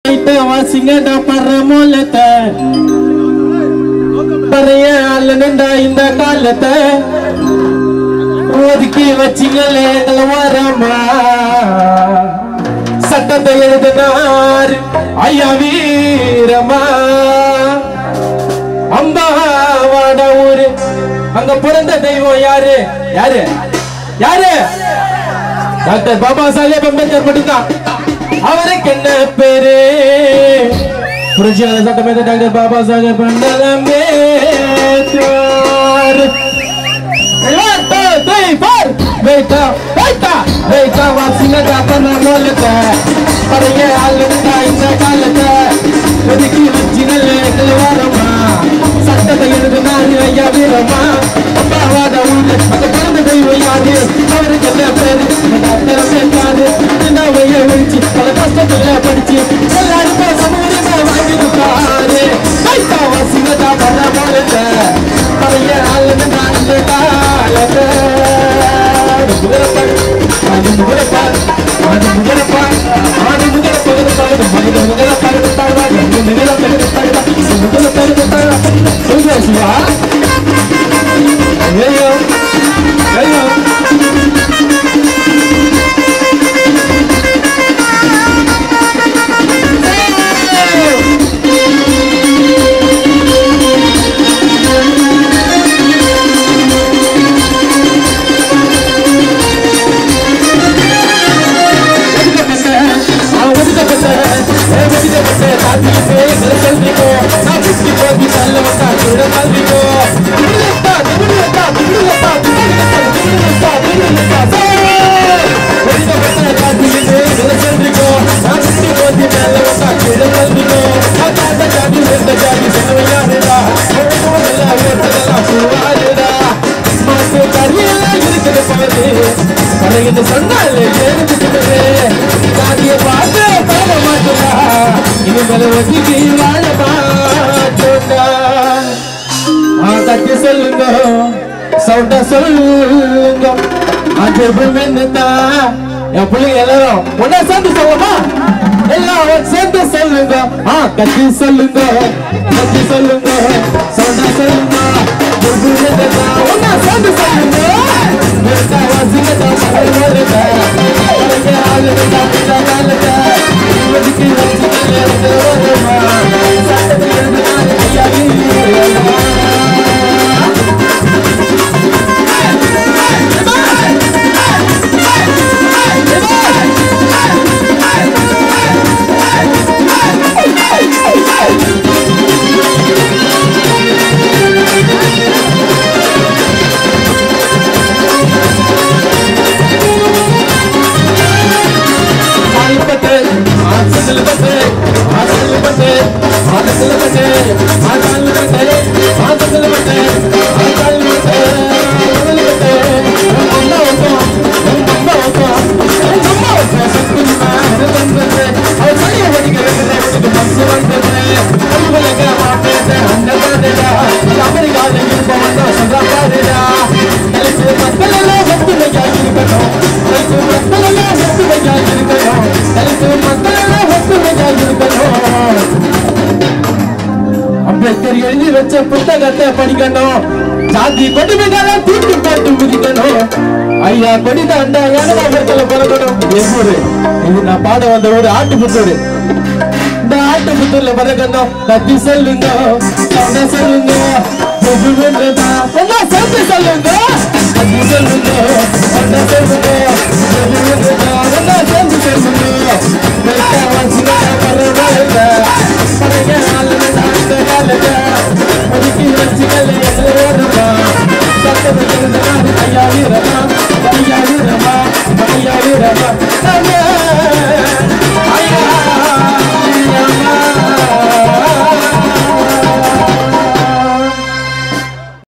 கிட்ட வாசிங்கடா படுற மூலத்தை பறைய அல்ல நின்றா இந்த காலத்தை ஒதுக்கி வச்சிங்களே எங்களை வரமா சட்டத்தை எழுதினார் ஐயா வீரமா அம்பா வாட ஊரு அங்க பிறந்த தெய்வம் யாரு யாரு யாரு டாக்டர் பாபா சாஹேப் அம்பேத்கர் மட்டும்தான் அவருக்கு என்ன பேரு புரட்சியாளர் சட்டமேத doctor Baba Saheb Ambedkar One, two, three, four. Wait up, wait up, wait up. வாசினதா பண்ண மூலத்தை பழைய ஆளுந்தா இந்த காலத்தை ஒதுக்கி வச்சு நல்ல வரமா சட்டத்தை எழுதுனாரு ஐயா வீரமா அப்பாவாத உள்ள அந்த பிறந்த தெய்வம் யாரு அவருக்கு என்ன பேரு டாக்டர் சேர்த்தாரு சின்னவைய ஒழிச்சு பல கஷ்டத்துல படிச்சு எல்லாருக்கும் சமூகமா வாங்கி கொடுத்தாரு கைத்தா வாசினதா பண்ண மூலத்தை பழைய ஆளுந்தா இந்த காலத்தை முதலப்பாடு அது முதலப்பாடு அது முதலப்பாடு அது முதலப்பாடு முதல முதலப்பாடு முதலப்பாடு முதலப்பாடு சொல்லுங்க சிவா ஐயோ ஐயோ சொன்னாலே காதிய பார்த்து போக மாட்டா இனிமேல ஒதுக்கி வாழ மாட்டோண்டா ஆ கட்டி சொல்லுங்க சவுண்டா சொல்லுங்க அது என்னதா என் பிள்ளைங்க எல்லாரும் ஒன்னா சேர்ந்து சொல்லமா எல்லாரும் சேர்ந்து சொல்லுங்க ஆ கட்டி சொல்லுங்க கட்டி சொல்லுங்க சவுண்டா சொல்லுங்க அது என்னதா ஒன்னா சேர்ந்து சொல்லுங்க வேட்டா வாசிங்கடா சொல்லுங்க பழைய ஆளுங்க இந்த காலத்தை ஒதுக்கி வச்சுக்கல சட்டத்தில் எழுதினாரு ஐயா வீரமா. அம்பேத்கர் எழுதி வச்ச புத்தகத்தை படிக்கணும் ஜாதி கொடுமைகளை தூக்கி போட்டு மிதிக்கணும் ஐயா கொடி தாண்டா ஏனமாபுரத்துல பிறக்கணும் என் ஊரு இது நான் பாட வந்த ஊரு ஆட்டுப்புத்தூர் இந்த ஆட்டுப்புத்தூர்ல பிறக்கணும் கத்தி சொல்லுங்க சண்டை சொல்லுங்க சொல்லுங்க சேர்த்து சொல்லுங்க கத்தி சொல்லுங்க